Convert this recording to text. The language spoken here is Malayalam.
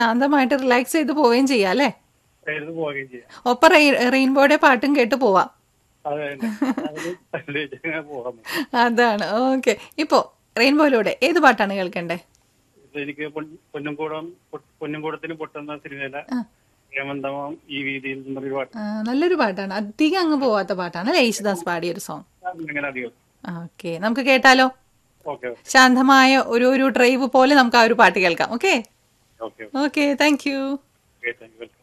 ശാന്തമായിട്ട് റിലാക്സ് ചെയ്ത് പോവുകയും ചെയ്യാം അല്ലേ എഴുതി പോവുകയും ചെയ്യാം ഒപ്പം റെയി- റെയിൻബോയുടെ പാട്ടും കേട്ട് പോവാം അത് തന്നെ അതില് അതിലേക്ക് ഇങ്ങനെ പോകാൻ പറ്റും. അതാണ് ഓക്കെ ഇപ്പോ റെയിൻബോയിലൂടെ ഏത് പാട്ടാണ് കേൾക്കണ്ടേ ഇത് എനിക്ക് പൊൻ- പൊന്നുംകൂടം പൊ- പൊന്നുംകൂടത്തിന് പൊട്ടുന്ന സിനിമയിലെ ഹേമന്തമം ഈ വീതിയിൽ നിന്നൊരു പാട്ട് ആ, നല്ലൊരു പാട്ടാണ് അധികം അങ്ങ് പോവാത്ത പാട്ടാണ് അല്ലേ യേശുദാസ് പാടിയ ഒരു സോങ് അങ്ങനെ അധികം ഓക്കെ നമുക്ക് കേട്ടാലോ ഓക്കെ ശാന്തമായ ഒരു ഒരു ഡ്രൈവ് പോലെ നമുക്ക് ആ ഒരു പാട്ട് കേൾക്കാം okay okay okay thank you okay thank you welcome